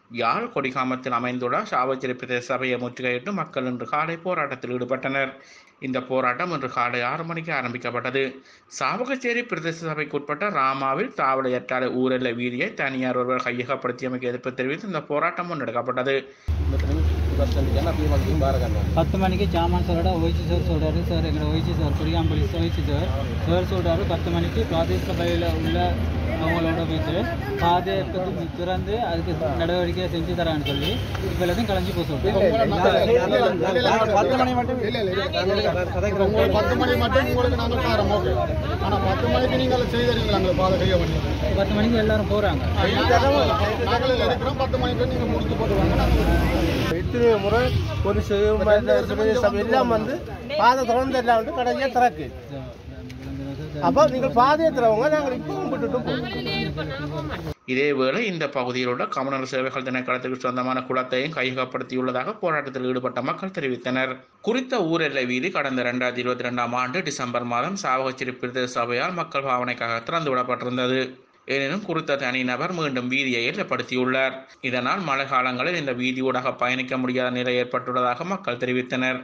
யாழ் கொடிகாமத்தில் அமைந்துள்ள சாவச்சேரி பிரதேச சபையை முற்றுகையிட்டு மக்கள் இன்று காலை போராட்டத்தில் ஈடுபட்டனர் இந்த போராட்டம் இன்று காலை ஆறு மணிக்கு ஆரம்பிக்கப்பட்டது சாவகச்சேரி பிரதேச சபைக்குட்பட்ட ராமாவில் தாவளையற்றாலை ஊரெல்லை வீதியை தனியார் ஒருவர் கையகப்படுத்தியமைக்கு எதிர்ப்பு தெரிவித்து இந்த போராட்டம் முன்னெடுக்கப்பட்டது பத்து மணிக்கு சாமான் சாரோட ஒய்ச்சி சார் சொல்கிறாரு சார் எங்களோட ஒய்ச்சி சார் குடியாம் போலீஸ் ஒய்ச்சி சார் சார் சொல்கிறாரு பத்து மணிக்கு பிரதேச சபையில் உள்ள அவங்களோட போயிட்டு பாதையை பத்தி திறந்து அதுக்கு நடவடிக்கை செஞ்சு தரான்னு சொல்லி இப்போ எல்லாத்தையும் கலைஞ்சு போக பத்து மணி மட்டும் இல்ல இல்ல உங்களுக்கு பத்து மணி மட்டும் உங்களுக்கு நாங்கள் தரோம் ஓகே ஆனா பத்து மணிக்கு நீங்கள் செய்தீங்களா எங்களை பாதை கையை பண்ணி பத்து மணிக்கு எல்லாரும் போகிறாங்க நாங்கள் இருக்கிறோம் பத்து மணிக்கு நீங்க முடிச்சு போட்டு வாங்க நாங்கள் இத்தனை முறை போலீஸ் சபை எல்லாம் வந்து பாதை திறந்து எல்லாம் வந்து கடைசியாக திறக்கு அப்போ நீங்கள் பாதையை திறவங்க நாங்கள் இப்பவும் விட்டுட்டு போவோம் இதேவேளை இந்த பகுதியில் உள்ள கமநல சேவைகள் திணைக்களத்திற்கு சொந்தமான குளத்தையும் கையகப்படுத்தியுள்ளதாக போராட்டத்தில் ஈடுபட்ட மக்கள் தெரிவித்தனர் குறித்த ஊர் எல்லை வீதி கடந்த இரண்டாயிரத்தி இருபத்தி ரெண்டாம் ஆண்டு டிசம்பர் மாதம் சாவகச்சிரி பிரதேச சபையால் மக்கள் பாவனைக்காக திறந்து விடப்பட்டிருந்தது எனினும் குறித்த தனிநபர் மீண்டும் வீதியை ஏற்படுத்தியுள்ளார் இதனால் மழை காலங்களில் இந்த வீதியூடாக பயணிக்க முடியாத நிலை ஏற்பட்டுள்ளதாக மக்கள் தெரிவித்தனர்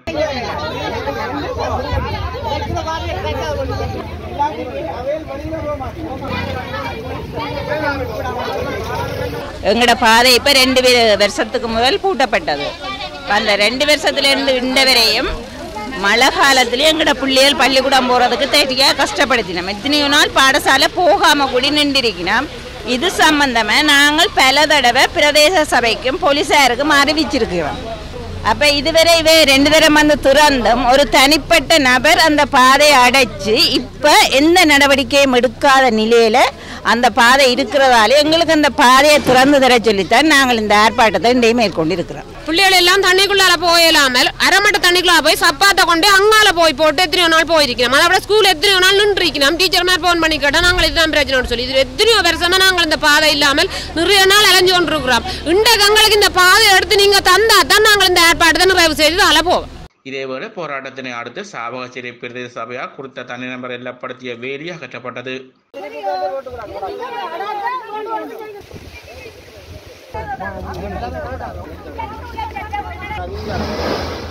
எங்களோட பாதை இப்போ ரெண்டு வே- வருஷத்துக்கு முதல் பூட்டப்பட்டது அந்த ரெண்டு வருஷத்துலேருந்து இந்த வரையும் மழை காலத்துலேயும் எங்களோட பிள்ளைகள் பள்ளிக்கூடம் போகிறதுக்கு தேட்டியாக கஷ்டப்படுத்தினோம் எத்தனையோ நாள் பாடசாலை போகாமல் கூடி நின்றிருக்கணும் இது சம்பந்தமாக நாங்கள் பல தடவை பிரதேச சபைக்கும் போலீஸாருக்கும் அறிவிச்சிருக்கிறோம் அப்போ இதுவரை இவை ரெண்டு தரம் வந்து திறந்தும் ஒரு தனிப்பட்ட நபர் அந்த பாதையை அடைச்சு இப்போ எந்த நடவடிக்கையும் எடுக்காத நிலையில் அந்த பாதை இருக்கிறதால எங்களுக்கு அந்த பாதையை திறந்து தர சொல்லித்தான் நாங்கள் இந்த ஆர்ப்பாட்டத்தை இன்றைய மேற்கொண்டு இருக்கிறோம் பிள்ளைகள் எல்லாம் தண்ணிக்குள்ளால போயிடாமல் அரைமட்ட தண்ணிக்குள்ள போய் சப்பாத்தை கொண்டு அங்கால போய் போட்டு எத்தனையோ நாள் போயிருக்கிறோம் அதை விட ஸ்கூல் எத்தனையோ நாள் நின்று இருக்கணும் டீச்சர் மாதிரி ஃபோன் பண்ணி கேட்டால் நாங்கள் இதுதான் பிரச்சனை சொல்லி இது எத்தனையோ வருஷமா நாங்கள் இந்த பாதை இல்லாமல் நிறைய நாள் அலைஞ்சு கொண்டு இருக்கிறோம் இன்றைக்கு எங்களுக்கு இந்த பாதை எடுத்து நீங்க தந்தா தான் நாங்கள் இந்த ஏற்பாட்டை நிறைவு செய்து அலை போவோம் இதேவேளை போராட்டத்தினை அடுத்து சாவகச்சேரி பிரதேச சபையால் குறித்த தனிநபர் எல்லப்படுத்திய வேலி அகற்றப்பட்டது Thank you.